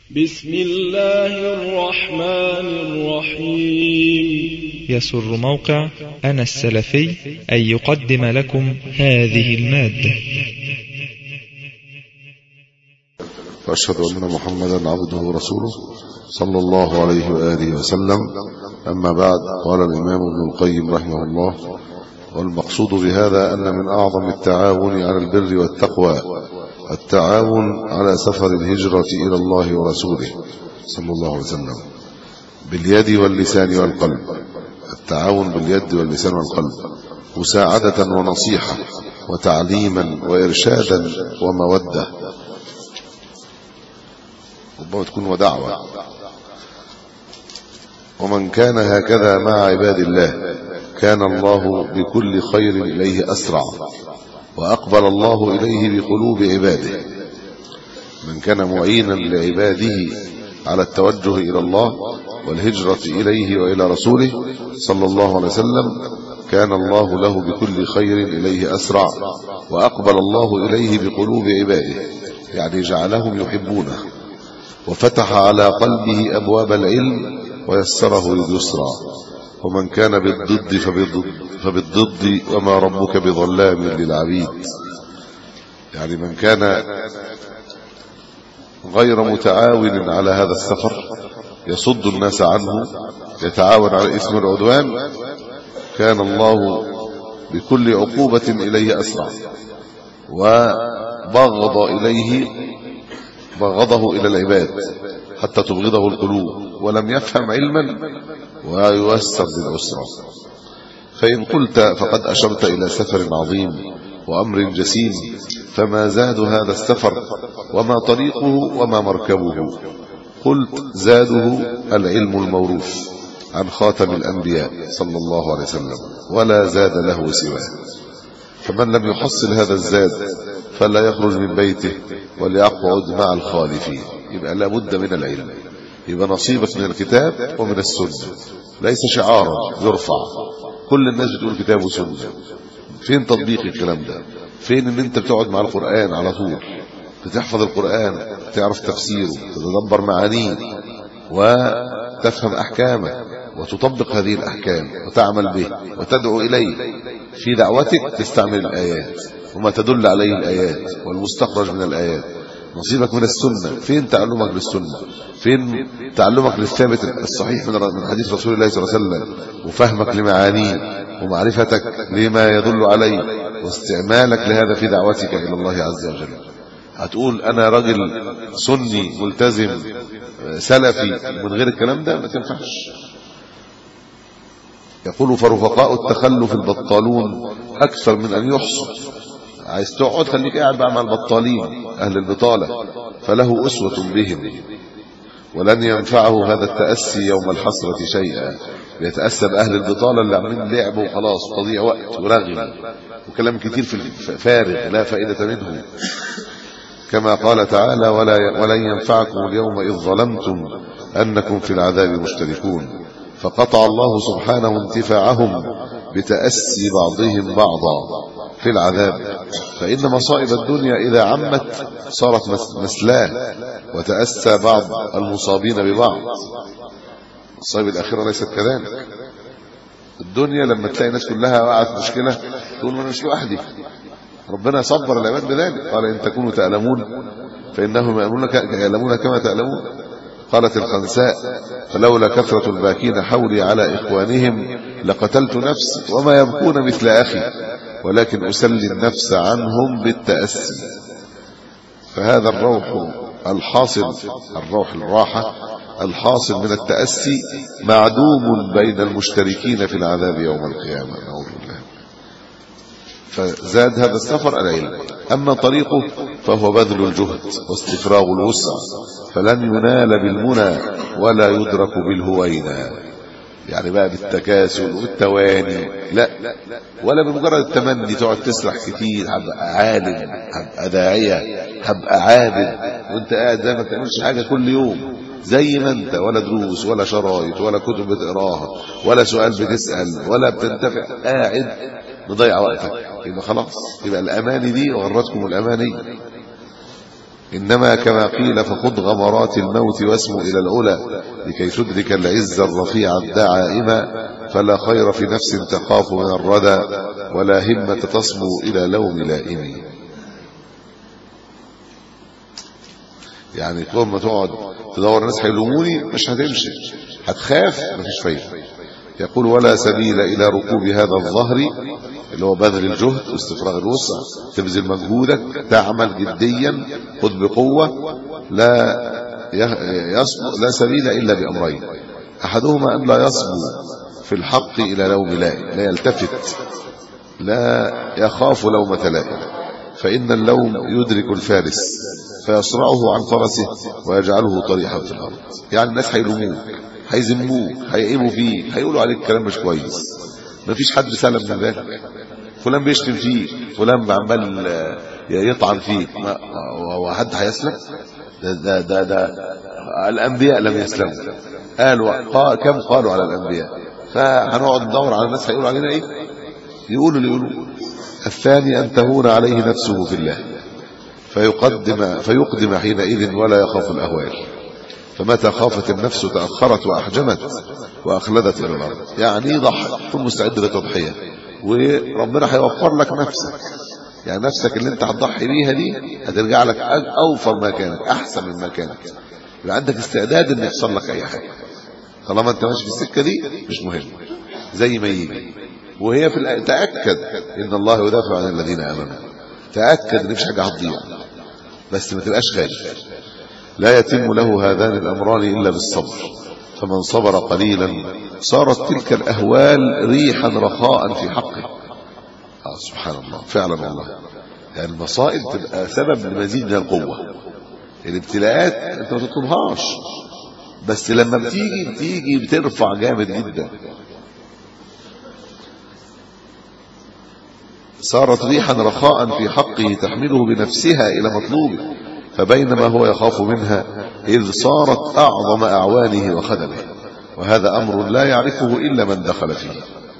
بسم الله الرحمن الرحيم يسر موقع أنا السلفي أن يقدم لكم هذه المادة وأشهد أن محمدا عبده ورسوله صلى الله عليه وآله وسلم أما بعد قال الإمام ابن القيم رحمه الله والمقصود بهذا أن من أعظم التعاون على البر والتقوى التعاون على سفر الهجرة إلى الله ورسوله صلى الله عليه وسلم باليد واللسان والقلب التعاون باليد واللسان والقلب مساعدة ونصيحة وتعليما وإرشادا ومودة ربما تكون ودعوة ومن كان هكذا مع عباد الله كان الله بكل خير إليه أسرع وأقبل الله إليه بقلوب عباده من كان معينا لعباده على التوجه إلى الله والهجرة إليه وإلى رسوله صلى الله عليه وسلم كان الله له بكل خير إليه أسرع وأقبل الله إليه بقلوب عباده يعني جعلهم يحبونه وفتح على قلبه أبواب العلم ويسره لليسرى ومن كان بالضد فبالضد, فبالضد وما ربك بظلام للعبيد يعني من كان غير متعاون على هذا السفر يصد الناس عنه يتعاون على الإثم والعدوان كان الله بكل عقوبة إليه أسرع وبغض إليه بغضه إلى العباد حتى تبغضه القلوب ولم يفهم علما ويوسر للأسرة فإن قلت فقد أشرت إلى سفر عظيم وأمر جسيم فما زاد هذا السفر وما طريقه وما مركبه قلت زاده العلم الموروث عن خاتم الأنبياء صلى الله عليه وسلم ولا زاد له سواه فمن لم يحصل هذا الزاد فلا يخرج من بيته وليقعد مع الخالفين يبقى لابد من العلم يبقى نصيبك من الكتاب ومن السنة ليس شعارا يرفع كل الناس بتقول كتاب وسنة فين تطبيق الكلام ده فين ان انت بتقعد مع القرآن على طول بتحفظ القرآن تعرف تفسيره تتدبر معانيه وتفهم أحكامه وتطبق هذه الأحكام وتعمل به وتدعو إليه في دعوتك تستعمل الآيات وما تدل عليه الآيات والمستخرج من الآيات نصيبك من السنة فين تعلمك للسنة فين تعلمك للثابت الصحيح من حديث رسول الله صلى الله عليه وسلم وفهمك لمعانيه ومعرفتك لما يدل عليه واستعمالك لهذا في دعوتك إلى الله عز وجل هتقول أنا راجل سني ملتزم سلفي من غير الكلام ده ما تنفعش يقول فرفقاء التخلف البطالون أكثر من أن يحصوا عايز تقعد خليك قاعد بقى مع البطالين أهل البطالة فله أسوة بهم ولن ينفعه هذا التأسي يوم الحسرة شيئا بيتأسى بأهل البطالة اللي عاملين لعب وخلاص تضيع وقت ورغم وكلام كتير في فارغ لا فائدة منه كما قال تعالى ولا ولن ينفعكم اليوم إذ ظلمتم أنكم في العذاب مشتركون فقطع الله سبحانه انتفاعهم بتأسي بعضهم بعضا في العذاب فإن مصائب الدنيا إذا عمت صارت مسلاه وتأسى بعض المصابين ببعض مصائب الآخرة ليست كذلك الدنيا لما تلاقي الناس كلها وقعت في مشكلة تقول أنا مش لوحدي ربنا صبر العباد بذلك قال إن تكونوا تألمون فإنهم يألمون كما تألمون قالت الخنساء فلولا كثرة الباكين حولي على إخوانهم لقتلت نفسي وما يبكون مثل أخي ولكن أسلي النفس عنهم بالتأسي فهذا الروح الحاصل الروح الراحة الحاصل من التأسي معدوم بين المشتركين في العذاب يوم القيامة نعوذ بالله فزاد هذا السفر العلم أما طريقه فهو بذل الجهد واستفراغ الوسع فلن ينال بالمنى ولا يدرك بالهوينة يعني بقى بالتكاسل والتواني لا ولا بمجرد التمني تقعد تسرح كتير هبقى عالم هبقى داعية هبقى عابد وانت قاعد زي ما بتعملش حاجة كل يوم زي ما انت ولا دروس ولا شرايط ولا كتب بتقراها ولا سؤال بتسأل ولا بتنتفع قاعد مضيع وقتك يبقى خلاص يبقى الاماني دي غرتكم الاماني إنما كما قيل فخذ غمرات الموت واسمو إلى العلا لكي تدرك العز الرفيع الدعائم فلا خير في نفس تخاف من الردى ولا همة تصمو إلى لوم لائم يعني طول ما تقعد تدور الناس هيلوموني مش هتمشي هتخاف مفيش فايده يقول ولا سبيل إلى ركوب هذا الظهر اللي هو بذل الجهد واستفراغ الوسع تبذل مجهودك تعمل جديا خذ بقوة لا يصبو لا سبيل إلا بأمرين أحدهما أن لا يصبو في الحق إلى لوم لائم لا يلتفت لا يخاف لومة لائم فإن اللوم يدرك الفارس فيصرعه عن فرسه ويجعله طريحا في الأرض يعني الناس هيلوموك هيذموك هيقيموا فيك هيقولوا عليك كلام مش كويس مفيش حد سلم من ذلك فلان بيشتم فيك فلان عمال يطعن فيك هو حد هيسلم ده ده ده, ده الانبياء لم يسلموا قالوا قال كم قالوا على الانبياء فهنقعد ندور على الناس هيقولوا علينا ايه يقولوا اللي يقولوا الثاني ان تهون عليه نفسه في الله فيقدم فيقدم حينئذ ولا يخاف الاهوال فمتى خافت النفس تأخرت وأحجمت وأخلدت إلى الأرض يعني ضحي كن مستعد للتضحية وربنا هيوفر لك نفسك يعني نفسك اللي انت هتضحي بيها دي هترجع لك أوفر ما كانت أحسن من ما كانت يبقى عندك استعداد ان يحصل لك أي حاجة طالما انت ماشي في السكة دي مش مهم زي ما يجي وهي في الآية تأكد إن الله يدافع عن الذين آمنوا تأكد ان مفيش حاجة هتضيع بس ما تبقاش خايف لا يتم له هذان الأمران إلا بالصبر فمن صبر قليلا صارت تلك الأهوال ريحا رخاء في حقه آه سبحان الله فعلا والله يعني المصائب تبقى سبب لمزيد من القوة الابتلاءات انت ما تطلبهاش بس لما بتيجي بتيجي بترفع جامد جدا صارت ريحا رخاء في حقه تحمله بنفسها إلى مطلوبه فبينما هو يخاف منها إذ صارت أعظم أعوانه وخدمه وهذا أمر لا يعرفه إلا من دخل فيه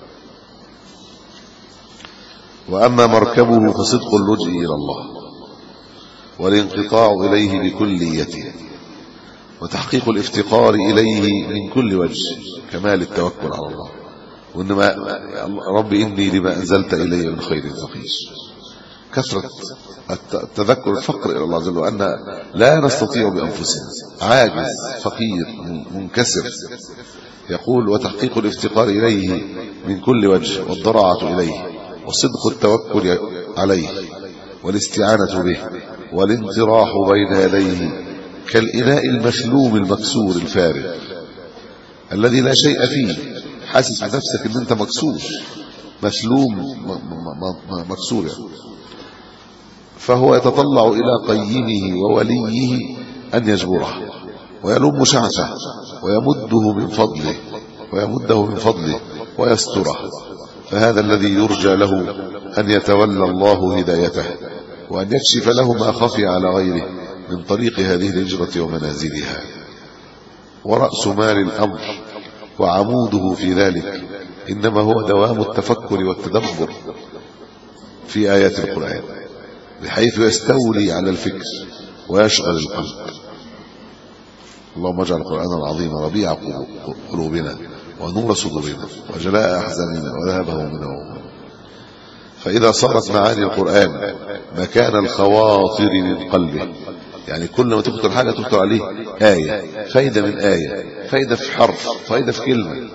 وأما مركبه فصدق اللجئ إلى الله والانقطاع إليه بكليته وتحقيق الافتقار إليه من كل وجه كمال التوكل على الله وإنما رب إني لما أنزلت إلي من خير فقير كثرة التذكر الفقر إلى الله جل وأن لا نستطيع بأنفسنا عاجز فقير منكسر يقول وتحقيق الافتقار إليه من كل وجه والضراعة إليه وصدق التوكل عليه والاستعانة به والانطراح بين يديه كالإناء المشلوم المكسور الفارغ الذي لا شيء فيه حاسس بنفسك ان انت مكسور مسلوم مكسور يعني فهو يتطلع إلى قيمه ووليه أن يجبره ويلم شعثه ويمده من فضله ويمده من فضله ويستره فهذا الذي يرجى له أن يتولى الله هدايته وأن يكشف له ما خفي على غيره من طريق هذه الهجرة ومنازلها ورأس مال الأمر وعموده في ذلك إنما هو دوام التفكر والتدبر في آيات القرآن بحيث يستولي على الفكر ويشغل القلب اللهم اجعل القرآن العظيم ربيع قلوبنا ونور صدورنا وجلاء أحزاننا وذهب همنا فإذا صارت معاني القرآن مكان الخواطر من قلبه يعني كل ما تخطر حاجة تخطر عليه آية فايدة من آية فايدة في حرف فايدة في كلمة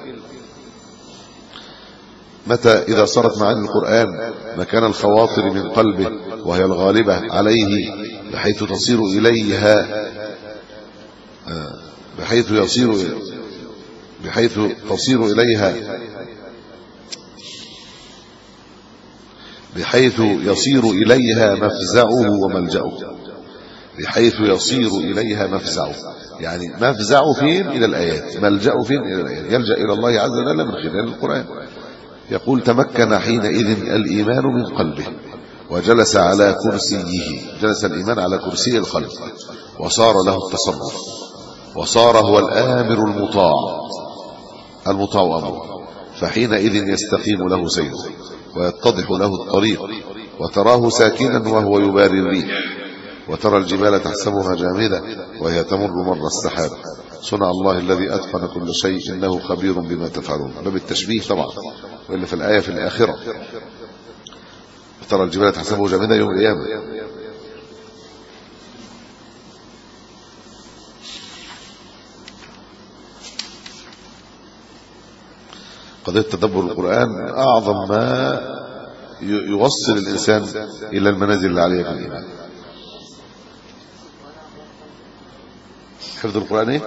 متى إذا صارت معاني القرآن مكان الخواطر من قلبه وهي الغالبة عليه بحيث تصير إليها بحيث يصير بحيث تصير إليها بحيث يصير إليها مفزعه وملجأه بحيث يصير إليها مفزعه يعني مفزعه فين إلى الآيات ملجأه فين إلى الآيات يلجأ إلى الله عز وجل من خلال القرآن يقول تمكن حينئذ الإيمان من قلبه وجلس على كرسيه جلس الإيمان على كرسي الخلق وصار له التصرف وصار هو الآمر المطاع المطاع أمره فحينئذ يستقيم له سيره ويتضح له الطريق وتراه ساكنا وهو يباري الريح وترى الجبال تحسبها جامدة وهي تمر مر السحاب صنع الله الذي أتقن كل شيء إنه خبير بما تفعلون باب التشبيه طبعا وإلا في الآية في الآخرة ترى الجبال تحسبه جامدة يوم القيامة قضية تدبر القرآن أعظم ما يوصل الإنسان إلى المنازل اللي عليها في الإيمان حفظ القرآن إيه؟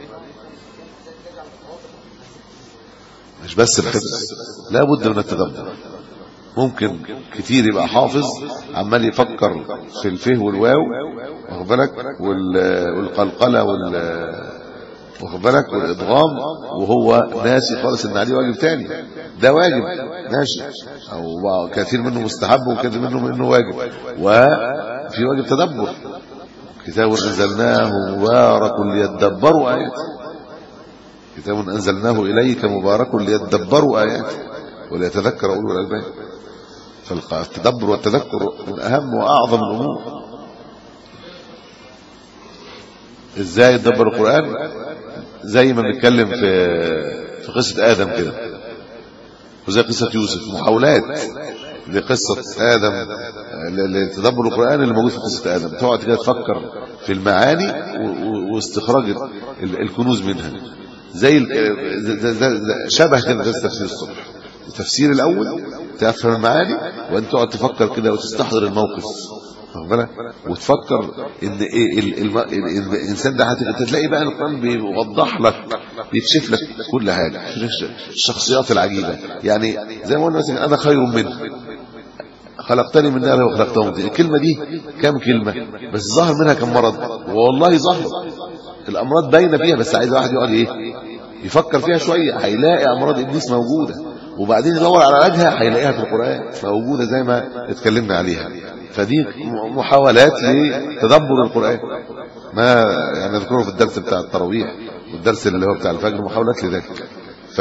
مش بس الحفظ لا بد من التدبر ممكن كتير يبقى حافظ عمال يفكر في الفه والواو واخد بالك والقلقله وال واخد بالك والادغام وهو ناسي خالص ان عليه واجب تاني ده واجب ماشي او كثير منه مستحب وكثير منه منه واجب وفي واجب تدبر كتاب انزلناه مبارك ليدبروا اياته كتاب انزلناه اليك مبارك ليدبروا اياته وليتذكر اولو الالباب فالتدبر والتذكر من اهم واعظم الامور ازاي يدبر القران زي ما بنتكلم في في قصه ادم كده وزي قصه يوسف محاولات لقصه ادم لتدبر القران اللي موجود في قصه ادم تقعد كده تفكر في المعاني واستخراج الكنوز منها زي شبه كده تفسير الصبح التفسير الاول تفهم المعاني وانت تقعد تفكر كده وتستحضر الموقف واخد بالك وتفكر ان ايه ال ال ال الانسان ده هتلاقي بقى القران بيوضح لك بيكشف لك كل حاجه الشخصيات العجيبه يعني زي ما قلنا مثلا انا خير منه خلقتني من نار وخلقته من طين الكلمه دي كام كلمه بس ظهر منها كم مرض والله ظهر الامراض باينه فيها بس عايز واحد يقعد ايه يفكر فيها شويه هيلاقي امراض ابليس موجوده وبعدين يدور على علاجها هيلاقيها في القران موجوده زي ما اتكلمنا عليها فدي محاولات لتدبر القران ما يعني نذكره في الدرس بتاع التراويح والدرس اللي هو بتاع الفجر محاولات لذلك ف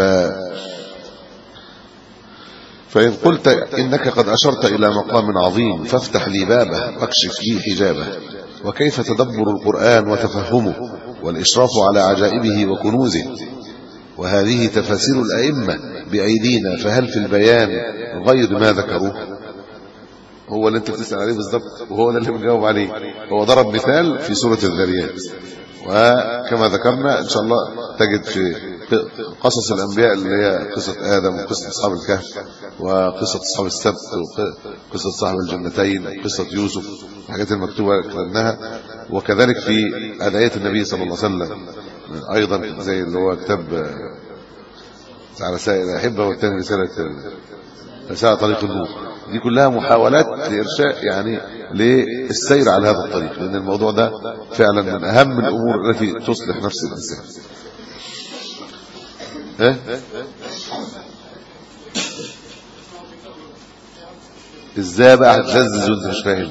فإن قلت إنك قد أشرت إلى مقام عظيم فافتح لي بابه واكشف لي حجابه وكيف تدبر القرآن وتفهمه والإشراف على عجائبه وكنوزه وهذه تفاسير الأئمة بأيدينا فهل في البيان غير ما ذكروه هو اللي انت بتسأل عليه بالضبط وهو اللي بنجاوب عليه هو ضرب مثال في سورة الذريات وكما ذكرنا ان شاء الله تجد في قصص الانبياء اللي هي قصه ادم وقصه اصحاب الكهف وقصه اصحاب السبت وقصه صاحب الجنتين وقصه يوسف الحاجات المكتوبه كتبناها وكذلك في ادعيه النبي صلى الله عليه وسلم ايضا زي اللي هو كتاب على رسائل الاحبه والثاني رساله رساله طريق النور دي كلها محاولات لارشاء يعني للسير على هذا الطريق لان الموضوع ده فعلا من اهم الامور التي تصلح نفس الانسان ها ازاي بقى هتلزز وانت مش فاهم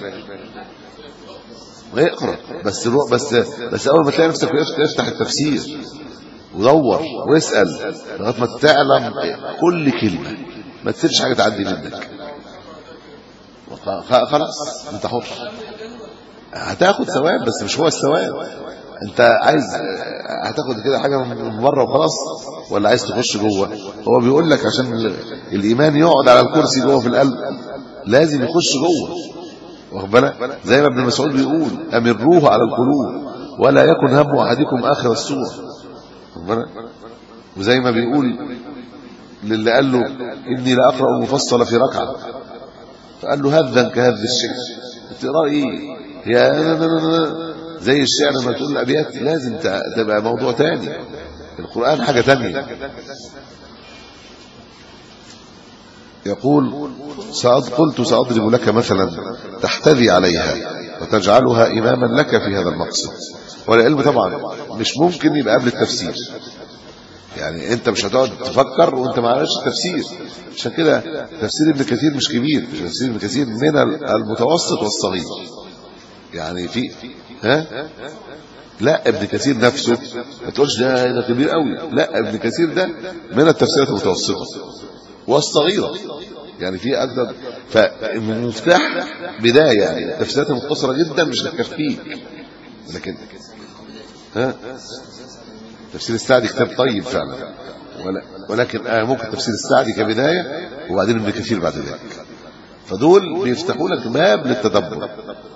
اقرا بس روح بس بس اول ما تلاقي نفسك وقفت افتح التفسير ودور واسال لغايه ما تعلم كل كلمه ما تسيبش حاجه تعدي منك خلاص انت حر هتاخد ثواب بس مش هو الثواب انت عايز هتاخد كده حاجه من بره وخلاص ولا عايز تخش جوه هو بيقول لك عشان الايمان يقعد على الكرسي جوه في القلب لازم يخش جوه واخد بالك زي ما ابن مسعود بيقول امروه على القلوب ولا يكن هم احدكم اخر السوره واخد بالك وزي ما بيقول للي قال له اني لا اقرا المفصل في ركعه فقال له هذا كهذ الشعر تقرا ايه يا زي الشعر لما تقول الابيات لازم تبقى موضوع تاني القران حاجه تانية يقول سأض قلت سأضرب لك مثلا تحتذي عليها وتجعلها إماما لك في هذا المقصد والعلم طبعا مش ممكن يبقى قبل التفسير يعني انت مش هتقعد تفكر وانت ما عرفتش التفسير عشان كده تفسير ابن كثير مش كبير تفسير ابن كثير من المتوسط والصغير يعني في ها لا ابن كثير نفسه ما تقولش ده ده كبير قوي لا ابن كثير ده من التفسيرات المتوسطه والصغيره يعني في اكثر فالمفتاح بداية يعني التفسيرات المختصرة جدا مش هتكفيك لكن ها تفسير السعدي كتاب طيب فعلا ولكن آه ممكن تفسير السعدي كبداية وبعدين ابن كثير بعد ذلك فدول بيفتحوا لك باب للتدبر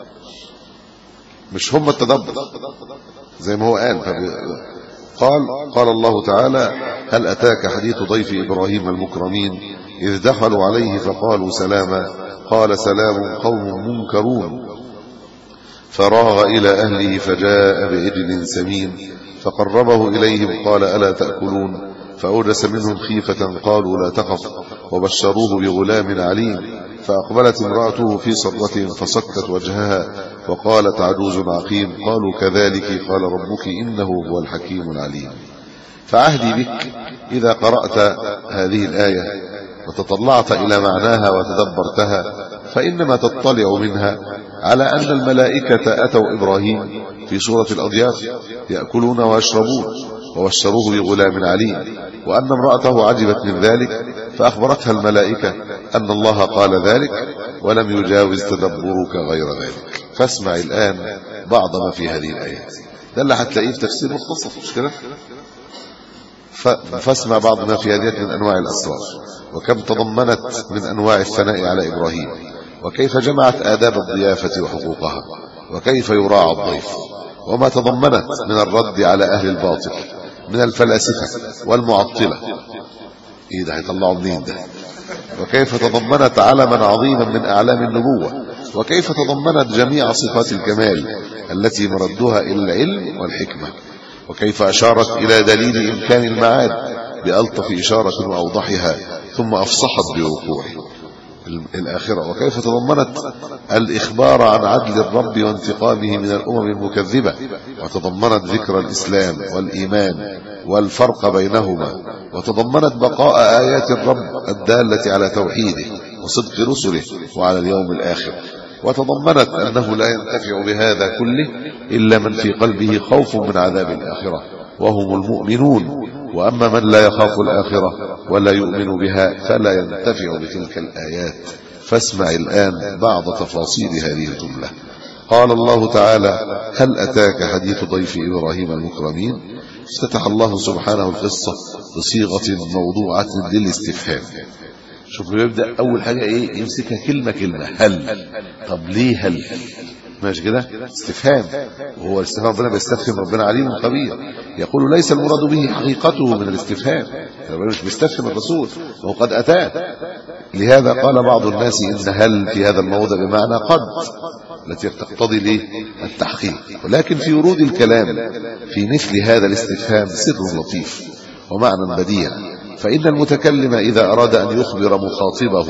مش هم التدبر زي ما هو قال قال قال الله تعالى هل أتاك حديث ضيف إبراهيم المكرمين إذ دخلوا عليه فقالوا سلاما قال سلام قوم منكرون فراغ إلى أهله فجاء بعجل سمين فقربه إليهم قال ألا تأكلون فأوجس منهم خيفة قالوا لا تخف وبشروه بغلام عليم فأقبلت امرأته في صرة فصكت وجهها وقالت عجوز عقيم قالوا كذلك قال ربك إنه هو الحكيم العليم فعهدي بك إذا قرأت هذه الآية وتطلعت إلى معناها وتدبرتها فإنما تطلع منها على أن الملائكة أتوا إبراهيم في سورة الأضياف يأكلون ويشربون وبشروه بغلام عليم وأن امرأته عجبت من ذلك فأخبرتها الملائكة أن الله قال ذلك ولم يجاوز تدبرك غير ذلك فاسمع الآن بعض ما في هذه الآيات ده اللي هتلاقيه في تفسير مختصر مش كده فاسمع بعض ما في هذه من أنواع الأسرار وكم تضمنت من أنواع الثناء على إبراهيم وكيف جمعت آداب الضيافة وحقوقها وكيف يراعى الضيف وما تضمنت من الرد على أهل الباطل من الفلاسفة والمعطلة ايه ده هيطلعوا منين ده وكيف تضمنت علما عظيما من اعلام النبوة وكيف تضمنت جميع صفات الكمال التي مردها الى العلم والحكمة وكيف اشارت الى دليل امكان المعاد بألطف اشارة واوضحها ثم افصحت بوقوعه الآخرة وكيف تضمنت الإخبار عن عدل الرب وانتقامه من الأمم المكذبة وتضمنت ذكر الإسلام والإيمان والفرق بينهما وتضمنت بقاء آيات الرب الدالة على توحيده وصدق رسله وعلى اليوم الآخر وتضمنت أنه لا ينتفع بهذا كله إلا من في قلبه خوف من عذاب الآخرة وهم المؤمنون وأما من لا يخاف الآخرة ولا يؤمن بها فلا ينتفع بتلك الآيات فاسمع الآن بعض تفاصيل هذه الجملة قال الله تعالى هل أتاك حديث ضيف إبراهيم المكرمين افتتح الله سبحانه القصة بصيغة موضوعة للاستفهام شوف يبدأ أول حاجة إيه يمسكها كلمة كلمة هل طب ليه هل ماشي كده استفهام وهو الاستفهام ربنا بيستفهم ربنا عليم خبير يقول ليس المراد به حقيقته من الاستفهام ربنا مش بيستفهم الرسول وهو قد اتاه لهذا قال بعض الناس ان هل في هذا الموضع بمعنى قد التي تقتضي ليه التحقيق ولكن في ورود الكلام في مثل هذا الاستفهام سر لطيف ومعنى بديع فإن المتكلم إذا أراد أن يخبر مخاطبه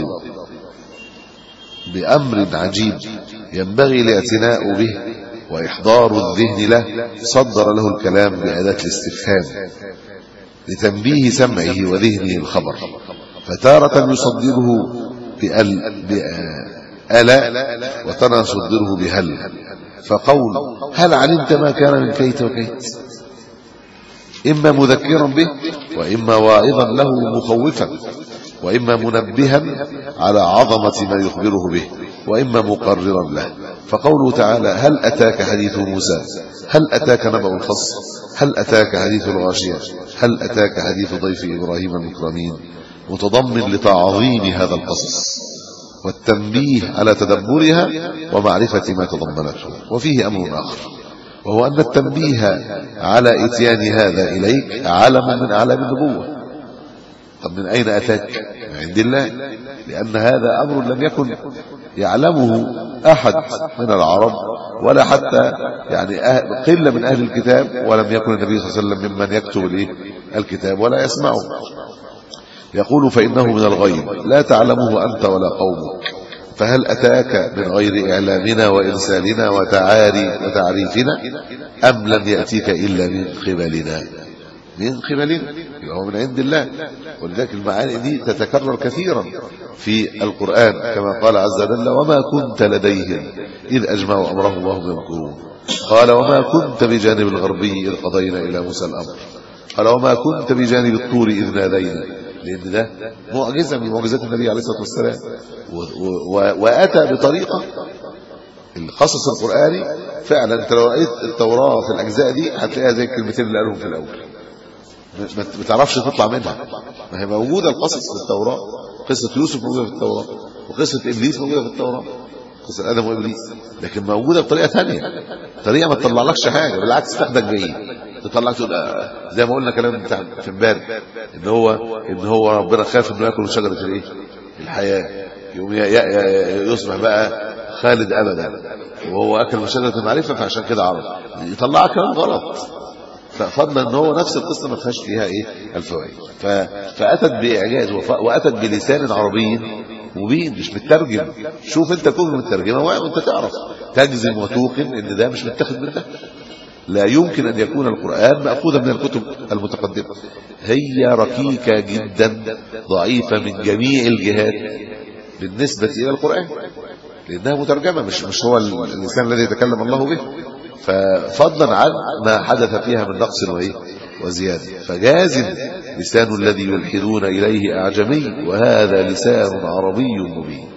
بأمر عجيب ينبغي الاعتناء به وإحضار الذهن له صدر له الكلام بأداة الاستفهام لتنبيه سمعه وذهنه الخبر فتارة يصدره بأل بألا وترى يصدره بهل فقول هل علمت ما كان من كيت وكيت إما مذكرا به وإما واعظا له مخوفا وإما منبها على عظمة ما يخبره به وإما مقررا له فقوله تعالى هل أتاك حديث موسى هل أتاك نبأ الخص هل أتاك حديث الغاشية هل أتاك حديث ضيف إبراهيم المكرمين متضمن لتعظيم هذا القصص والتنبيه على تدبرها ومعرفة ما تضمنته وفيه أمر آخر وهو أن التنبيه على إتيان هذا إليك علم من أعلام النبوة طب من أين أتاك من عند الله لأن هذا أمر لم يكن يعلمه أحد من العرب ولا حتى يعني أهل قلة من أهل الكتاب ولم يكن النبي صلى الله عليه وسلم ممن يكتب الكتاب ولا يسمعه يقول فإنه من الغيب لا تعلمه أنت ولا قومك فهل أتاك من غير إعلامنا وإرسالنا وتعاري وتعريفنا أم لم يأتيك إلا من قبلنا من قبلنا هو من عند الله ولذلك المعاني دي تتكرر كثيرا في القرآن كما قال عز وجل وما كنت لديهم إذ أجمعوا أمرهم وهم يمكرون قال وما كنت بجانب الغربي إذ قضينا إلى موسى الأمر قال وما كنت بجانب الطور إذ نادينا لان ده معجزه من معجزات النبي عليه الصلاه والسلام و- و- واتى بطريقه القصص القراني فعلا انت لو قريت التوراه في الاجزاء دي هتلاقيها زي الكلمتين اللي قالهم في الاول ما ما تعرفش تطلع منها ما هي موجوده القصص في التوراه قصه يوسف موجوده في التوراه وقصه ابليس موجوده في التوراه قصه ادم وابليس لكن موجوده بطريقه ثانيه طريقه ما تطلعلكش حاجه بالعكس تاخدك جيد تطلعك تقول آه، زي ما قلنا كلام بتاع في امبارح ان هو ان هو ربنا خاف انه ياكل من شجره الايه الحياه يقوم ي- ي- يصبح بقى خالد ابدا وهو اكل من شجره المعرفه فعشان كده عرف يطلعك كلام غلط ففضلا ان هو نفس القصه ما فيهاش فيها ايه الفوائد ف... فاتت باعجاز وف... واتت بلسان عربي مبين مش مترجم شوف انت كتب مترجمه وانت تعرف تجزم وتوقن ان ده مش متاخد من ده لا يمكن ان يكون القران ماخوذا من الكتب المتقدمه هي ركيكه جدا ضعيفه من جميع الجهات بالنسبه الى القران لانها مترجمه مش مش هو اللسان الذي يتكلم الله به ففضلا عن ما حدث فيها من نقص وايه وزياده فجاز لسان الذي يلحدون اليه اعجمي وهذا لسان عربي مبين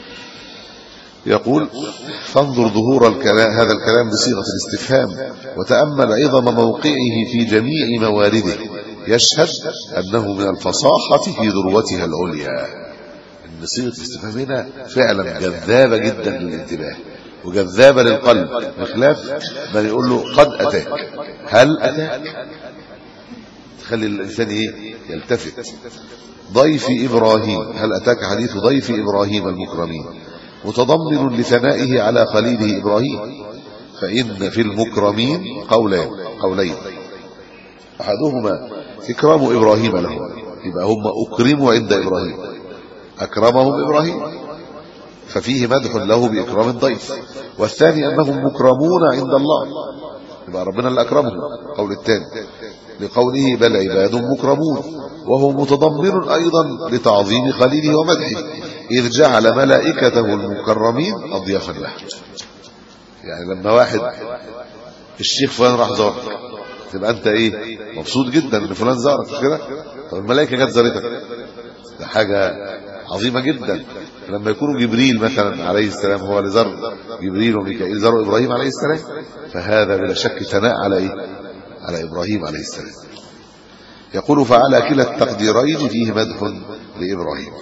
يقول فانظر ظهور الكلام هذا الكلام بصيغه الاستفهام وتامل عظم موقعه في جميع موارده يشهد انه من الفصاحه في ذروتها العليا ان صيغه الاستفهام هنا فعلا جذابه جدا للانتباه وجذابه للقلب بخلاف ما يقول له قد اتاك هل اتاك تخلي الانسان ايه يلتفت ضيف ابراهيم هل اتاك حديث ضيف ابراهيم المكرمين متضمن لثنائه على خليله ابراهيم فان في المكرمين قولان قولين احدهما اكرام ابراهيم لهم يبقى هم اكرموا عند ابراهيم اكرمهم ابراهيم ففيه مدح له باكرام الضيف والثاني انهم مكرمون عند الله يبقى ربنا اللي اكرمهم قول الثاني لقوله بل عباد مكرمون وهو متضمن ايضا لتعظيم خليله ومدحه اذ جعل ملائكته المكرمين اضيافا له يعني لما واحد الشيخ فلان راح زارك تبقى انت ايه مبسوط جدا ان فلان زارك مش كده طب الملائكه جت زارتك ده حاجه عظيمه جدا لما يكونوا جبريل مثلا عليه السلام هو اللي زار جبريل وميكائيل زاروا ابراهيم عليه السلام فهذا بلا شك ثناء على ايه على ابراهيم عليه السلام يقول فعلى كلا التقديرين فيه مدح لابراهيم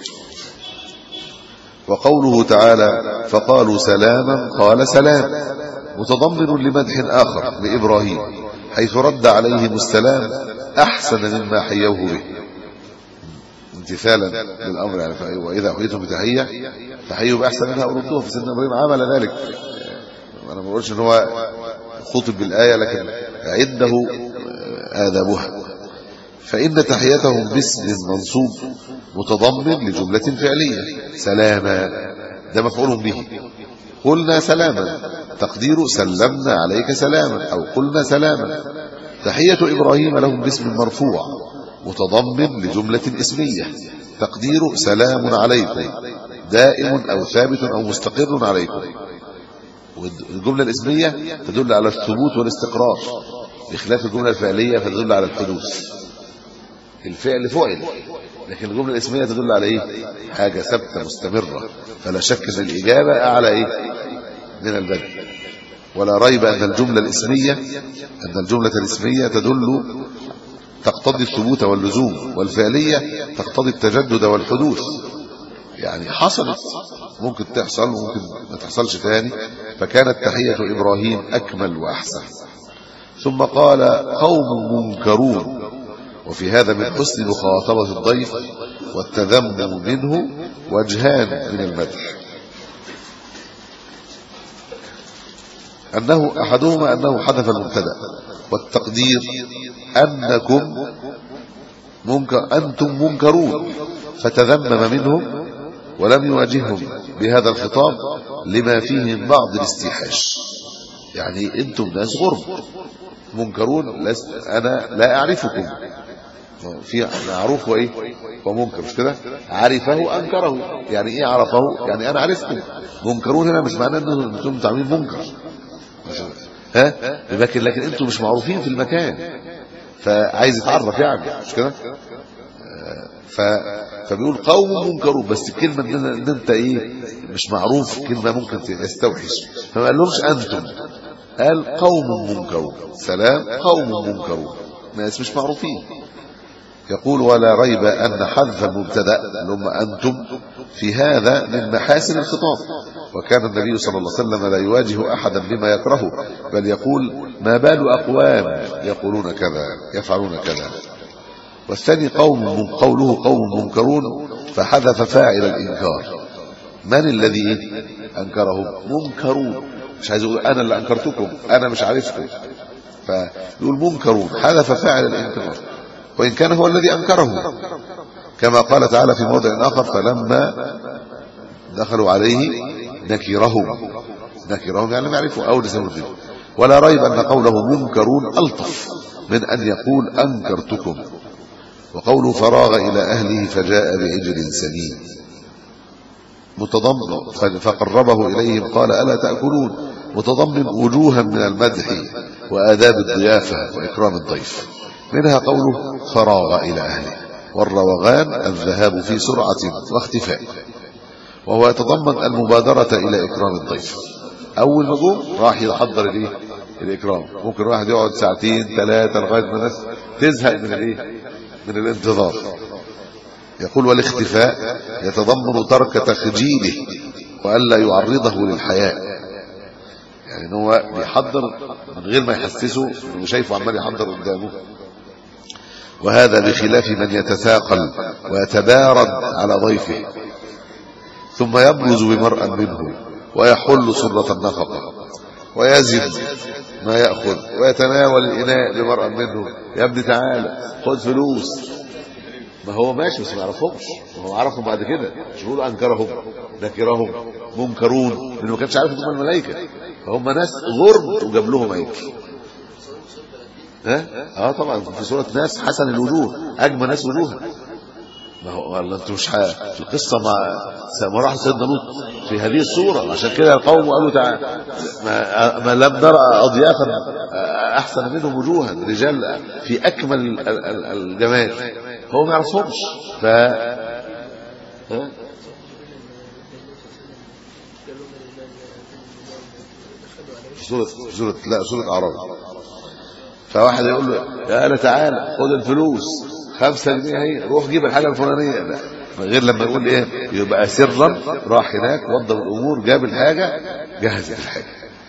وقوله تعالى فقالوا سلاما قال سلام متضمن لمدح آخر لإبراهيم حيث رد عليهم السلام أحسن مما حيوه به امتثالا للأمر يعني فأي- وإذا حييتم بتحية فحيوا بأحسن منها أردوها فسيدنا إبراهيم عمل ذلك أنا ما بقولش إن هو خطب بالآية لكن عنده آدابها فإن تحيتهم باسم منصوب متضمن لجملة فعلية سلاما ده مفعول به قلنا سلاما تقدير سلمنا عليك سلاما أو قلنا سلاما تحية إبراهيم لهم باسم مرفوع متضمن لجملة اسمية تقدير سلام عليكم دائم أو ثابت أو مستقر عليكم والجملة الاسمية تدل على الثبوت والاستقرار بخلاف الجملة الفعلية فتدل على الحدوث الفعل فعل لكن الجملة الاسمية تدل على ايه حاجة ثابتة مستمرة فلا شك ان الإجابة أعلى ايه من البدء ولا ريب أن الجملة الاسمية أن الجملة الاسمية تدل تقتضي الثبوت واللزوم والفعلية تقتضي التجدد والحدوث يعني حصلت ممكن تحصل وممكن ما تحصلش تاني فكانت تحية إبراهيم أكمل وأحسن ثم قال قوم منكرون وفي هذا من حسن مخاطبة الضيف والتذمم منه وجهان من المدح أنه أحدهما أنه حذف المبتدا والتقدير أنكم منكر أنتم منكرون فتذمم منهم ولم يواجههم بهذا الخطاب لما فيه من بعض الاستيحاش يعني أنتم ناس غرب منكرون لست أنا لا أعرفكم في معروف وايه ومنكر مش كده عرفه انكره يعني ايه عرفه يعني انا عرفته منكرون هنا مش معناه ان انتم تعملين منكر ها لكن لكن انتم مش معروفين في المكان فعايز يتعرف يعني مش كده ف... فبيقول قوم منكرون بس الكلمة ان, إن انت ايه مش معروف كلمة ممكن يستوحش فما قالهمش انتم قال قوم منكرون سلام قوم منكرون ناس مش معروفين يقول ولا ريب أن حذف المبتدا اللي هم أنتم في هذا من محاسن الخطاب وكان النبي صلى الله عليه وسلم لا يواجه أحدا بما يكرهه بل يقول ما بال أقوام يقولون كذا يفعلون كذا والثاني قوم من قوله قوم منكرون فحذف فاعل الإنكار من الذي أنكره منكرون مش عايز يقول أنا اللي أنكرتكم أنا مش عارفكم فيقول منكرون حذف فاعل الإنكار وإن كان هو الذي أنكره كما قال تعالى في موضع آخر فلما دخلوا عليه نكرهم نكرهم يعني يعرفوا أو لسان ولا ريب أن قوله منكرون ألطف من أن يقول أنكرتكم وقوله فراغ إلى أهله فجاء بعجل سمين متضمن فقربه إليهم قال ألا تأكلون متضمن وجوها من المدح وآداب الضيافة وإكرام الضيف منها قوله فراغ إلى أهله والروغان الذهاب في سرعة واختفاء وهو يتضمن المبادرة إلى إكرام الضيف أول ما جم راح يحضر الإيه الإكرام ممكن واحد يقعد ساعتين ثلاثة لغاية ما الناس تزهق من الإيه من الانتظار يقول والاختفاء يتضمن ترك تخجيله وألا يعرضه للحياء يعني ان هو بيحضر من غير ما يحسسه انه شايفه عمال يحضر قدامه وهذا بخلاف من يتثاقل ويتبارد على ضيفه ثم يبرز بمرأ منه ويحل سرة النفقة ويزن ما يأخذ ويتناول الإناء بمرأ منه يا ابني تعالى خد فلوس ما هو ماشي بس ما يعرفهمش ما هو عرفهم بعد كده مش بيقولوا انكرهم نكرهم منكرون لانه ما كانش عارف هم الملائكه فهم ناس غرب وجاب لهم عيب ها اه طبعا في سوره ناس حسن الوجوه اجمل ناس وجوها ما هو والله انتوا مش في القصه مع ما راح سيدنا لوط في هذه الصوره عشان كده القوم قالوا تعالى ما, ما لم نرى اضيافا احسن منهم وجوها رجال في اكمل الجمال هو ما يعرفهمش ف ها سورة سورة لا سورة أعراف فواحد يقول له يا أنا تعالى خد الفلوس خمسة جنيه اهي روح جيب الحاجة الفلانية لا غير لما يقول ايه يبقى سرا راح هناك وضب الأمور جاب الحاجة جهزت الحاجة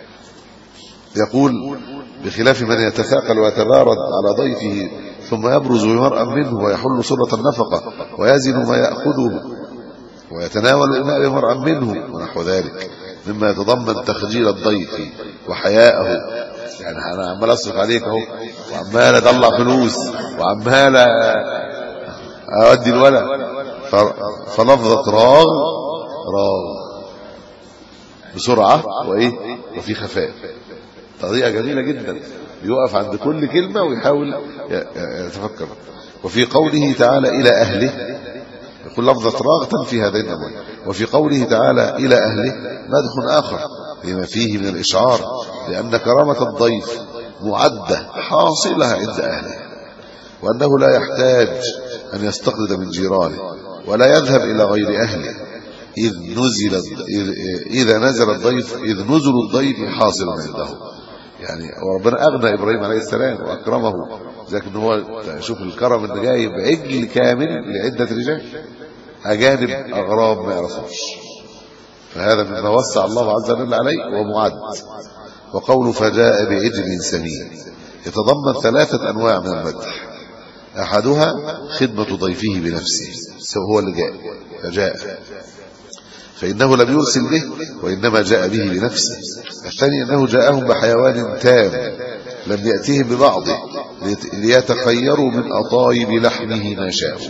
يقول بخلاف من يتثاقل ويتبارد على ضيفه ثم يبرز بمرأة منه ويحل سرة النفقة ويزن ما يأخذه ويتناول الماء بمرأة منه ونحو ذلك مما يتضمن تخجيل الضيف وحياءه يعني انا عمال اصرف عليك اهو وعمال اطلع فلوس وعمال اودي الولد فلفظة راغ راغ بسرعة وايه وفي خفاء طريقة جميلة جدا يقف عند كل كلمة ويحاول يتفكر وفي قوله تعالى إلى أهله يقول لفظة راغ تنفي هذين الأمرين وفي قوله تعالى إلى أهله مدح آخر لما فيه من الإشعار لأن كرامة الضيف معدة حاصلة عند أهله وأنه لا يحتاج أن يستقرد من جيرانه ولا يذهب إلى غير أهله إذ نزل إذا نزل الضيف إذ نزل الضيف حاصل عنده يعني وربنا أغنى إبراهيم عليه السلام وأكرمه لكن هو شوف الكرم اللي جاي بعجل كامل لعدة رجال أجانب أغراب ما يعرفوش فهذا مما وسع الله عز وجل عليه ومعد وقول فجاء بعجل سمين يتضمن ثلاثة أنواع من المدح أحدها خدمة ضيفه بنفسه هو اللي جاء فجاء فإنه لم يرسل به وإنما جاء به بنفسه الثاني أنه جاءهم بحيوان تام لم يأتهم ببعضه ليتخيروا من أطايب لحمه ما شاءوا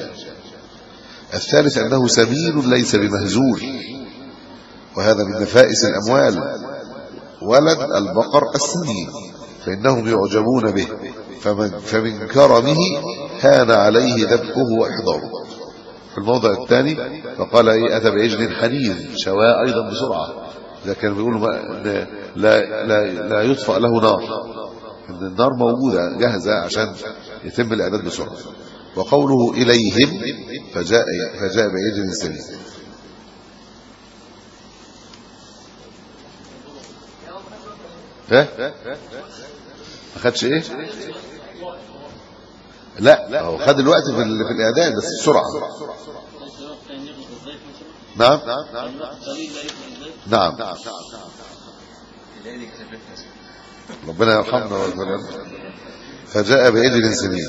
الثالث أنه سمين ليس بمهزول وهذا من نفائس الأموال ولد البقر السمين فإنهم يعجبون به فمن, فمن كرمه هان عليه ذبحه وإحضاره في الموضع الثاني فقال ايه اتى بعجل حنين شواء ايضا بسرعه اذا كان بيقولوا لا لا لا, لا يطفأ له نار ان النار موجوده جاهزه عشان يتم الاعداد بسرعه وقوله إليهم فجاء, فجاء بعجل سمين ها ما خدش ايه لا هو خد الوقت في, ال- في الاعداد بس السرعه نعم نعم ربنا يرحمنا ويغفر فجاء بعجل سمين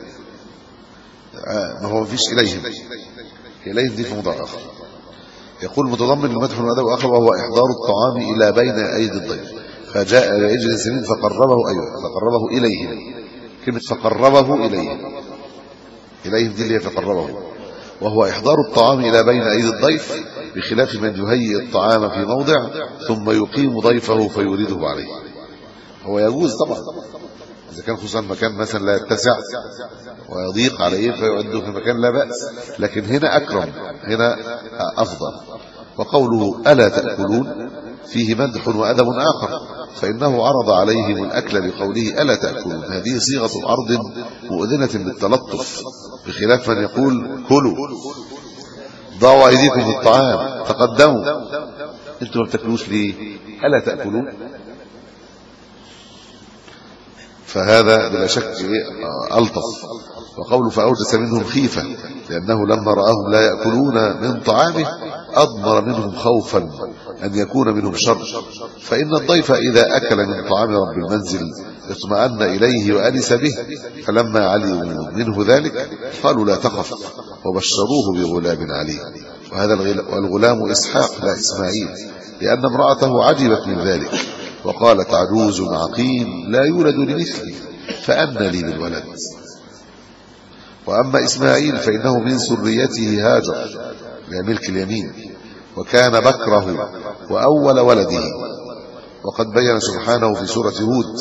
آه، ما هو مفيش اليهم اليهم دي في موضع اخر يقول متضمن المدح والادب واخر وهو احضار الطعام الى بين ايدي الضيف فجاء بعجل سمين فقربه ايوه فقربه اليهم كلمه فقربه اليهم اليهم دي اللي هي فقربه وهو احضار الطعام الى بين ايدي الضيف بخلاف من يهيئ الطعام في موضع ثم يقيم ضيفه فيورده عليه هو يجوز طبعا اذا كان خصوصا مكان مثلا لا يتسع ويضيق عليه فيعده في مكان لا باس لكن هنا اكرم هنا افضل وقوله الا تاكلون فيه مدح وادب اخر فانه عرض عليهم الاكل بقوله الا تاكلون هذه صيغه عرض مؤذنه بالتلطف بخلاف من يقول كلوا ضعوا ايديكم في الطعام تقدموا انتم ما بتاكلوش ليه الا تاكلون فهذا بلا شك إيه؟ آه، ألطف وقوله فأوجس منهم خيفة لأنه لما رآهم لا يأكلون من طعامه أضمر منهم خوفا أن يكون منهم شر فإن الضيف إذا أكل من طعام رب المنزل اطمأن إليه وأنس به فلما علموا منه ذلك قالوا لا تخف وبشروه بغلام عليم وهذا الغل- والغلام إسحاق لا إسماعيل لأن امرأته عجبت من ذلك وقالت عجوز عقيم لا يولد لمثلي فأن لي بالولد وأما إسماعيل فإنه من سريته هاجر لملك اليمين وكان بكره وأول ولده وقد بين سبحانه في سورة هود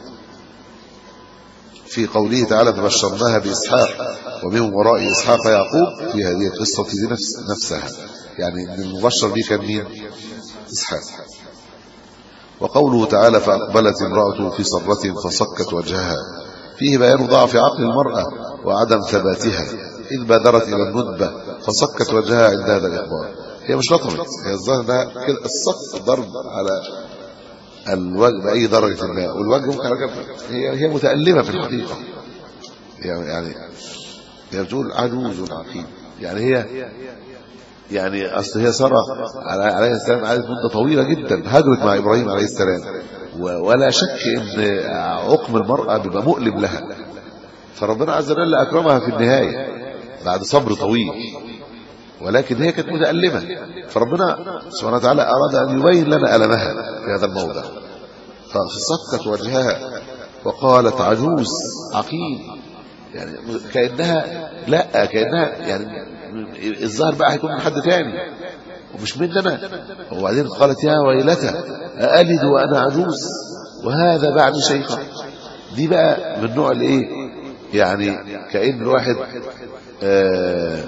في قوله تعالى فبشرناها بإسحاق ومن وراء إسحاق يعقوب في هذه القصة دي نفس نفسها يعني إن المبشر به كان مين إسحاق وقوله تعالى فأقبلت امرأته في صرة فصكت وجهها فيه بيان ضعف عقل المرأة وعدم ثباتها إذ بادرت إلى الندبة فصكت وجهها عند هذا الإخبار هي مش لطمت هي الظاهر ده كده الصك ضرب على الوجه بأي درجة ما والوجه ممكن على كده هي هي متألمة في الحقيقة يعني يعني هي بتقول عجوز عقيم يعني هي يعني اصل هي ساره على عليه السلام قعدت مده طويله جدا هاجرت مع ابراهيم عليه السلام و- ولا شك ان عقم المراه بيبقى مؤلم لها فربنا عز وجل اكرمها في النهايه بعد صبر طويل ولكن هي كانت متألمة فربنا سبحانه وتعالى أراد أن يبين لنا ألمها في هذا الموضع فصكت وجهها وقالت عجوز عقيم يعني كأنها لا كأنها يعني الظاهر بقى هيكون من حد تاني ومش مننا وبعدين قالت يا ويلتى أألد وأنا عجوز وهذا بعد شيخة دي بقى من نوع الايه يعني كأن الواحد آه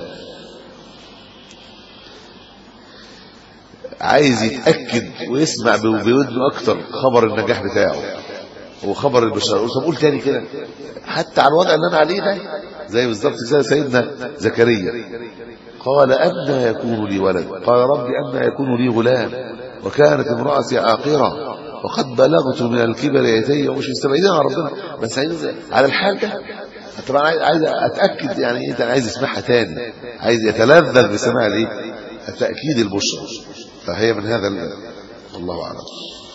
عايز يتأكد ويسمع بودنه أكتر خبر النجاح بتاعه وخبر البشارة طب قول تاني كده حتى على الوضع اللي أنا عليه ده زي بالظبط زي سيدنا زكريا قال أن يكون لي ولد قال رب أن يكون لي غلام وكانت امرأتي عاقرة وقد بلغت من الكبر يتي ومش مستبعدين على ربنا بس عايز على الحال ده طبعا عايز عايز اتاكد يعني انت عايز يسمعها تاني عايز يتلذذ بسماع الايه التاكيد البشرى فهي من هذا ال... الله اعلم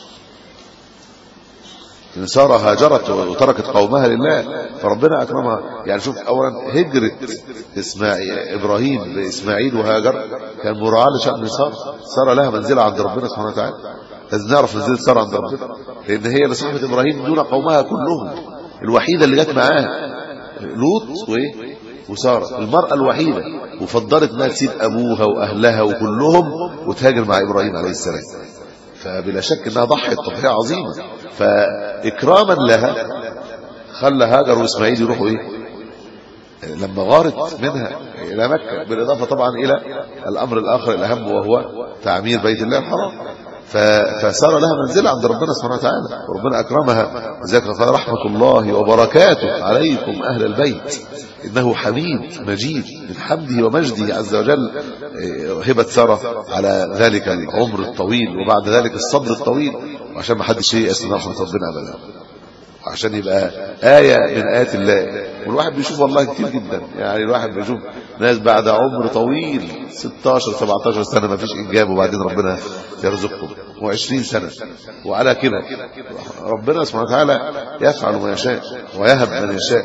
إن سارة هاجرت وتركت قومها لله فربنا أكرمها يعني شوف أولا هجرة إسماعيل إبراهيم بإسماعيل وهاجر كان مراعاة لشأن سارة سارة لها منزلة عند ربنا سبحانه وتعالى لازم نعرف منزلة سارة عند ربنا لأن هي اللي صاحبة إبراهيم دون قومها كلهم الوحيدة اللي جت معاه لوط وإيه وسارة المرأة الوحيدة وفضلت انها تسيب أبوها وأهلها وكلهم وتهاجر مع إبراهيم عليه السلام فبلا شك انها ضحت تضحيه عظيمه فاكراما لها خلى هاجر واسماعيل يروحوا ايه لما غارت منها الى مكه بالاضافه طبعا الى الامر الاخر الاهم وهو تعمير بيت الله الحرام ف- فصار لها منزلة عند ربنا سبحانه وتعالى وربنا أكرمها لذلك قال رحمة الله وبركاته عليكم أهل البيت إنه حميد مجيد من حمده ومجده عز وجل إيه، هبة سارة على ذلك العمر الطويل وبعد ذلك الصبر الطويل وعشان ما حدش ييأس من رحمة ربنا أبدا عشان يبقى آية من آيات الله والواحد بيشوف والله كتير جدا يعني الواحد بيشوف ناس بعد عمر طويل 16 17 سنة ما فيش إنجاب وبعدين ربنا يرزقهم و20 سنة وعلى كده ربنا سبحانه وتعالى يفعل ما يشاء ويهب من يشاء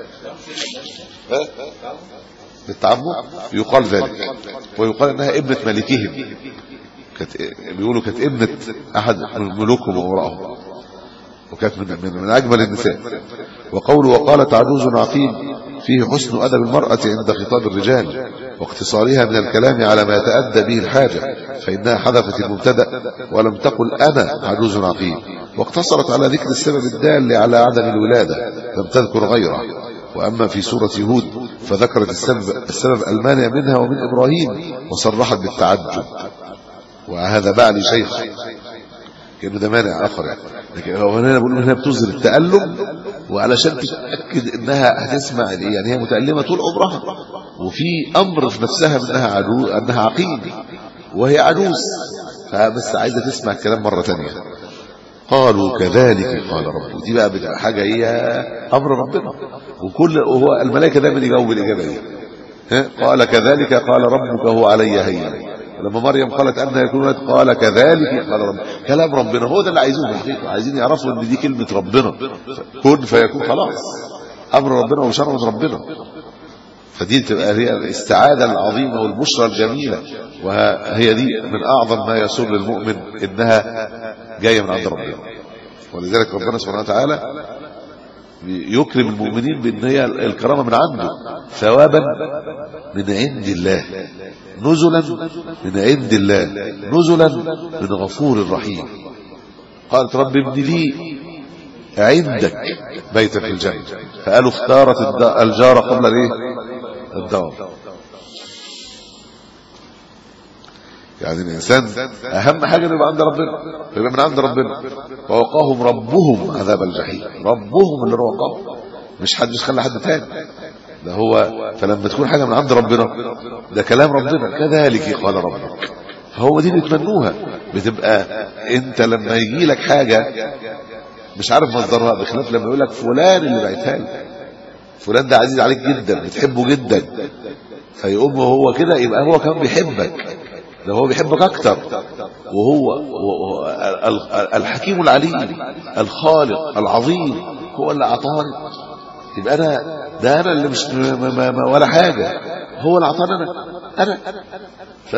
ها؟ بالتعمق يقال ذلك ويقال انها ابنة ملكهم كانت بيقولوا كانت ابنة احد ملوكهم وامرأهم وكانت من, من, من اجمل النساء وقوله وقالت عجوز عقيم فيه حسن ادب المرأة عند خطاب الرجال واقتصارها من الكلام على ما يتأدى به الحاجة فإنها حذفت المبتدا ولم تقل أنا عجوز عقيم واقتصرت على ذكر السبب الدال على عدم الولادة لم تذكر غيره وأما في سورة هود فذكرت السبب, السبب المانع منها ومن إبراهيم وصرحت بالتعجب وهذا بعلي شيخ كأنه ده مانع آخر يعني لكن هو هنا بقول هنا بتظهر التألم وعلشان تتأكد انها هتسمع الايه يعني هي متألمة طول عمرها وفي امر في نفسها انها عجوز انها عقيم وهي عجوز فبس عايزة تسمع الكلام مرة تانية قالوا كذلك قال رب دي بقى بتبقى حاجة هي امر ربنا وكل وهو الملائكة دايما يجاوب الاجابة دي ها؟ قال كذلك قال ربك هو علي هين لما مريم قالت أن يكون ولد قال كذلك قال رب كلام ربنا هو ده اللي عايزينه الحقيقة عايزين يعرفوا ان دي كلمة ربنا كن فيكون خلاص امر ربنا وشرع من ربنا فدي تبقى هي الاستعادة العظيمة والبشرى الجميلة وهي دي من اعظم ما يسر للمؤمن انها جاية من عند ربنا ولذلك ربنا سبحانه وتعالى يكرم المؤمنين بان هي الكرامه من عنده ثوابا من عند الله نزلا من عند الله نزلا من غفور رحيم قالت رب ابن لي عندك بيتا في الجنه فقالوا اختارت الجار قبل الايه الدار يعني الانسان اهم حاجه انه يبقى عند ربنا يبقى من عند ربنا ووقاهم ربهم عذاب الجحيم ربهم اللي وقاهم مش حد مش خلى حد تاني ده هو فلما تكون حاجه من عند ربنا ده كلام ربنا كذلك قال ربك هو دي اللي يتمنوها بتبقى انت لما يجي لك حاجه مش عارف مصدرها بخلاف لما يقول لك فلان اللي بعتها لك فلان ده عزيز عليك جدا بتحبه جدا فيقوم هو كده يبقى هو كمان بيحبك ده هو بيحبك اكتر وهو الحكيم العليم الخالق العظيم هو اللي اعطاني يبقى انا ده انا اللي مش ما ما ما ولا حاجه هو اللي اعطاني انا انا ف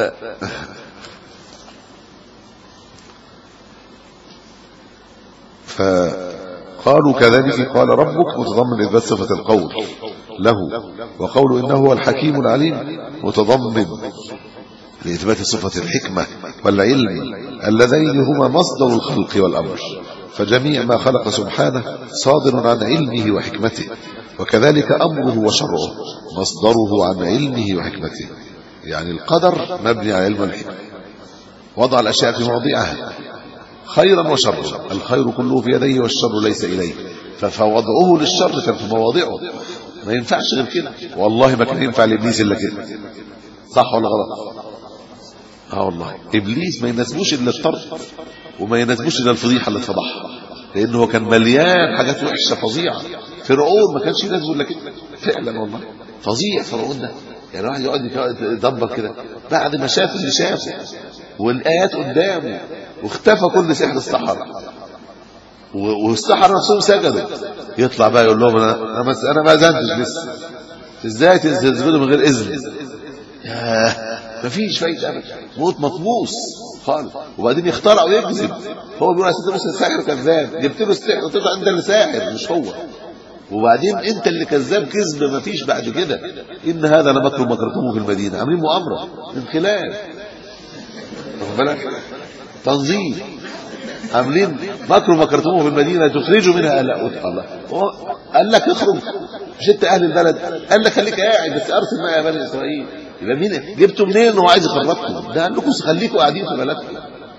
فقالوا كذلك قال ربك متضمن اثبات صفه القول له وقول انه هو الحكيم العليم متضمن لإثبات صفة الحكمة والعلم اللذين هما مصدر الخلق والأمر فجميع ما خلق سبحانه صادر عن علمه وحكمته وكذلك أمره وشرعه مصدره عن علمه وحكمته يعني القدر مبني على علم الحكمة وضع الأشياء في مواضعها خيرا وشرا الخير كله في يديه والشر ليس إليه فوضعه للشر كان في مواضعه ما ينفعش غير كده والله ما كان ينفع لإبليس إلا كده صح ولا غلط اه والله ابليس ما يناسبوش الا الطرد وما يناسبوش الا الفضيحه اللي اتفضحها لانه هو كان مليان حاجات وحشه فظيعه فرعون ما كانش يناسبه الا كده فعلا والله فظيع فرعون ده يعني واحد يقعد يدبر كده بعد ما شاف اللي شافه والايات قدامه واختفى كل سحر السحره والسحره نفسهم سجدوا يطلع بقى يقول لهم انا انا ما اذنتش لسه ازاي تسجدوا من غير اذن ياه مفيش فايده ابدا موت مطموس خالص وبعدين يخترع ويكذب هو بيقول اساسا بص الساحر كذاب جبت له السحر وتطلع انت اللي ساحر مش هو وبعدين انت اللي كذاب كذب مفيش بعد كده ان هذا لمكر مكرتموه في المدينه عاملين مؤامره من خلال واخد بالك تنظيم عاملين مكر مكرتموه في المدينه تخرجوا منها اهلها الله قال لك اخرج مش انت اهل البلد قال لك خليك قاعد بس ارسل معايا بني اسرائيل يبقى مين جبتوا منين هو عايز يخرجكم ده قال لكم خليكم قاعدين في بلدكم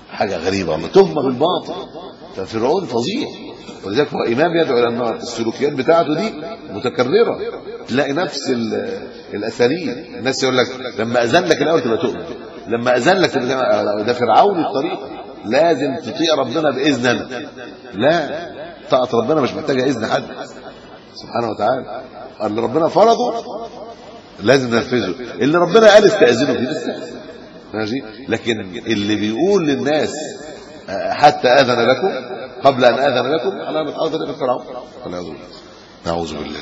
حاجه غريبه والله تهمه بالباطل ففرعون فظيع ولذلك هو امام يدعو الى النار السلوكيات بتاعته دي متكرره تلاقي نفس ال- الاساليب الناس يقول لك لما اذن لك الاول تبقى تؤمن لما اذن لك تبقى ده فرعون الطريقه لازم تطيع ربنا باذن انا لا طاعه ربنا مش محتاجه اذن حد سبحانه وتعالى اللي ربنا فرضه لازم ننفذه اللي ربنا قال استاذنوا فيه نستأذن. ماشي لكن اللي بيقول للناس آه، حتى اذن لكم قبل ان اذن لكم علامه ارض طريق فرعون والعياذ بالله نعوذ بالله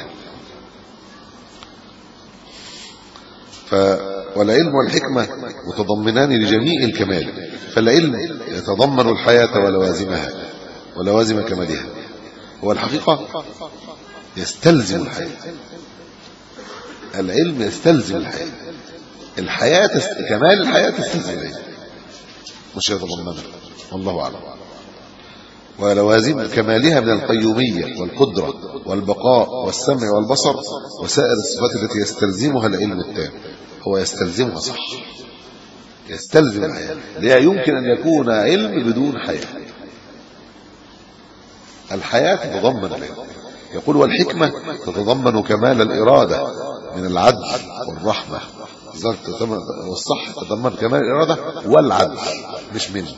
ف والعلم والحكمة متضمنان لجميع الكمال فالعلم يتضمن الحياة ولوازمها ولوازم كمالها هو الحقيقة يستلزم الحياة العلم يستلزم الحياة الحياة تست... كمال الحياة تستلزم العلم مش يتضمنها والله أعلم ولوازم كمالها من القيومية والقدرة والبقاء والسمع والبصر وسائر الصفات التي يستلزمها العلم التام هو يستلزمها صح يستلزم الحياة لا يمكن أن يكون علم بدون حياة الحياة تتضمن العلم يقول والحكمة تتضمن كمال الإرادة من العدل والرحمة والصح تتضمن كمال الإرادة والعدل مش منه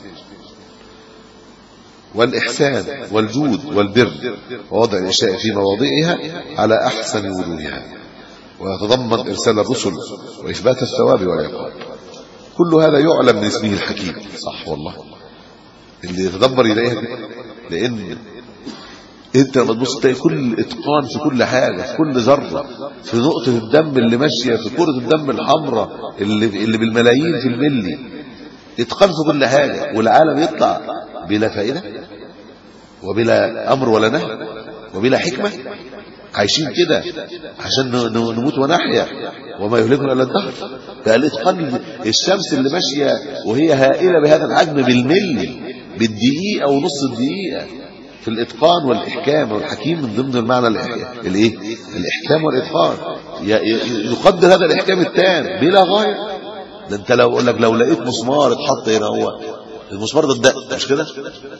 والإحسان والجود والبر ووضع الأشياء في مواضعها على أحسن وجوهها ويتضمن إرسال الرسل وإثبات الثواب والعقاب كل هذا يعلم من اسمه الحكيم صح والله اللي يتدبر يلاقيها كده. لأن انت لما تبص تلاقي كل اتقان في كل حاجه في كل ذره في نقطه الدم اللي ماشيه في كره الدم الحمراء اللي اللي بالملايين في الملي اتقان في كل حاجه والعالم يطلع بلا فائده وبلا امر ولا نهي وبلا حكمه عايشين كده عشان ن- ن- نموت ونحيا وما يهلكنا الا الدهر فالاتقان الشمس اللي ماشيه وهي هائله بهذا الحجم بالملي بالدقيقه ونص الدقيقه في الاتقان والاحكام والحكيم من ضمن المعنى الإح- الايه الاحكام والاتقان ي- ي- يقدر هذا الاحكام التام بلا غايه ده انت لو اقول لك لو لقيت مسمار اتحط هنا هو المسمار ده اتدق مش كده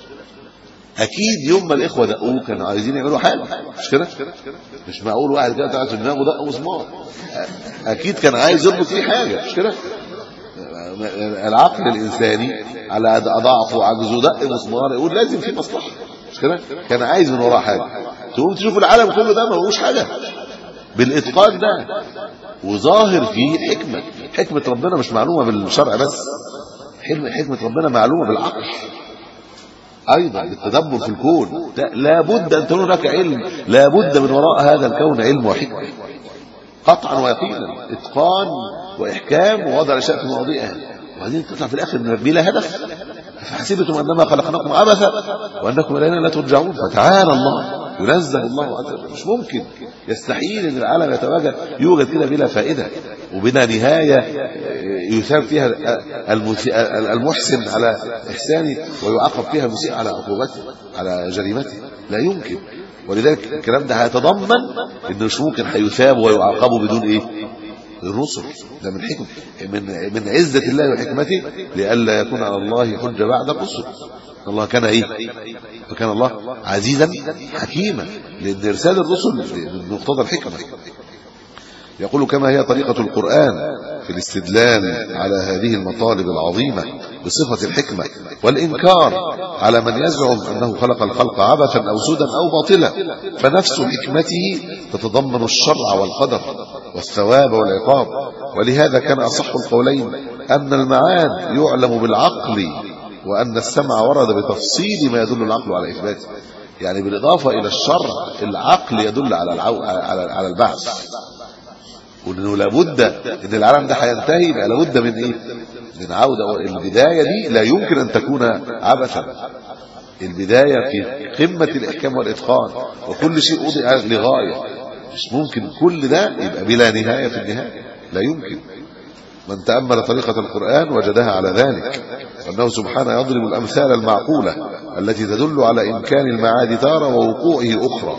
اكيد يوم ما الاخوه دقوه كانوا عايزين يعملوا حاجه مش كده مش معقول واحد كده طلع في دماغه دق مسمار اكيد كان عايز يربط فيه حاجه مش كده العقل الانساني على ضعفه وعجزه دق مسمار يقول لازم في مصلحه مش كده كان عايز من وراه حاجه تقوم تشوف العالم كله ده ما هوش حاجه بالاتقان ده وظاهر فيه الحكمه حكمه ربنا مش معلومه بالشرع بس حلم حكمه ربنا معلومه بالعقل ايضا بالتدبر في الكون لا- لابد ان تكون هناك علم لابد من وراء هذا الكون علم وحكمه قطعا ويقينا اتقان واحكام ووضع الاشياء في مواضيعها وبعدين تطلع في الاخر من بلا هدف فحسبتم انما خلقناكم عبثا وانكم الينا لا ترجعون فتعالى الله ينزه الله عز وجل مش ممكن يستحيل ان العالم يتواجد يوجد كده بلا فائده وبلا نهايه يثاب فيها المسيء- المحسن على احسانه ويعاقب فيها المسيء على عقوبته على جريمته لا يمكن ولذلك الكلام ده هيتضمن انه مش ممكن هيثابوا ويعاقبوا بدون ايه الرسل ده من حكم من من عزة الله وحكمته لئلا يكون على الله حجة بعد الرسل الله كان ايه وكان الله عزيزا حكيما لان ارسال الرسل من مقتضى الحكمه يقول كما هي طريقة القرآن في الاستدلال على هذه المطالب العظيمة بصفة الحكمة والإنكار على من يزعم أنه خلق الخلق عبثا أو سودا أو باطلا فنفس حكمته تتضمن الشرع والقدر والثواب والعقاب ولهذا كان أصح القولين أن المعاد يعلم بالعقل وأن السمع ورد بتفصيل ما يدل العقل على إثباته يعني بالإضافة إلى الشرع العقل يدل على العو... على على البعث وانه لابد ان العالم ده هينتهي يبقى لابد من ايه من عوده البدايه دي لا يمكن ان تكون عبثا البدايه في قمه الاحكام والاتقان وكل شيء وضع لغايه مش ممكن كل ده يبقى بلا نهايه في النهايه لا يمكن من تامل طريقه القران وجدها على ذلك وانه سبحانه يضرب الامثال المعقوله التي تدل على امكان المعاد تاره ووقوعه اخرى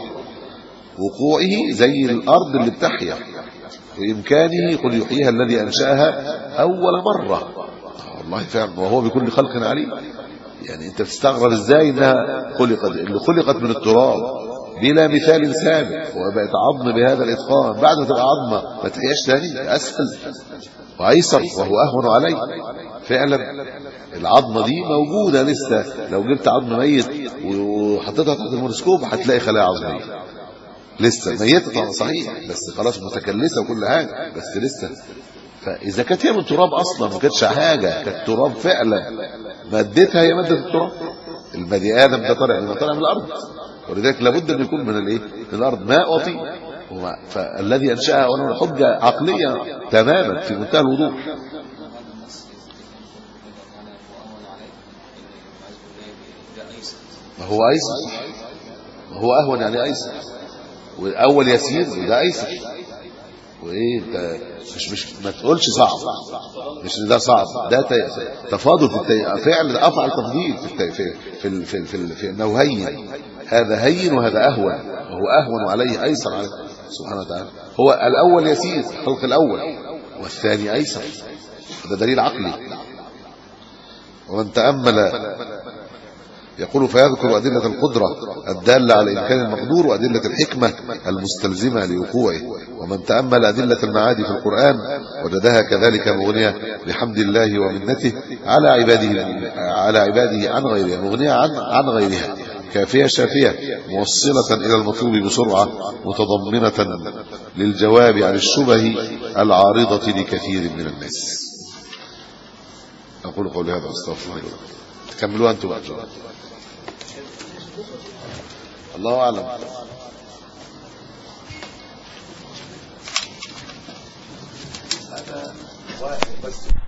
وقوعه زي الارض اللي بتحيا وإمكانه قل يحييها الذي أنشأها أول مرة والله فعلا وهو بكل خلق عليم يعني انت بتستغرب ازاي انها خلقت اللي خلقت من التراب بلا مثال سابق وبقت عظم بهذا الاتقان بعد ما تبقى عظمه ما تحياش تاني اسهل وايسر وهو اهون عليه فعلا العظمه دي موجوده لسه لو جبت عظم ميت وحطيتها تحت الميكروسكوب هتلاقي خلايا عظميه لسه ميته طبعا صحيح بس خلاص متكلسه وكل حاجه بس لسه فاذا كانت هي من تراب اصلا ما كانتش حاجه كانت تراب فعلا مادتها هي ماده التراب البني ادم ده طالع من طالع من الارض ولذلك لابد ان يكون من الايه من الارض ماء وطين وما- فالذي انشاها اولا حجه عقليه تماما في منتهى الوضوح ما هو ايسر صح ما هو اهون يعني ايسر والاول يسير وده ايسر وايه انت مش مش ما تقولش صعب مش ان ده صعب ده ت- تفاضل في التي... فعل افعل تفضيل في التي... في في ال- في, ال- في, ال- في انه هين هذا هين وهذا اهون وهو اهون عليه ايسر عليه سبحانه وتعالى هو الاول يسير الخلق الاول والثاني ايسر هذا دليل عقلي ومن تامل يقول فيذكر أدلة القدرة الدالة على إمكان المقدور وأدلة الحكمة المستلزمة لوقوعه ومن تأمل أدلة المعادي في القرآن وجدها كذلك مغنية بحمد الله ومنته على عباده على عباده عن غيرها مغنية عن عن غيرها كافية شافية موصلة إلى المطلوب بسرعة متضمنة للجواب عن الشبه العارضة لكثير من الناس أقول قولي هذا أستغفر الله تكملوا أنتم بقى الله أعلم هذا واحد بس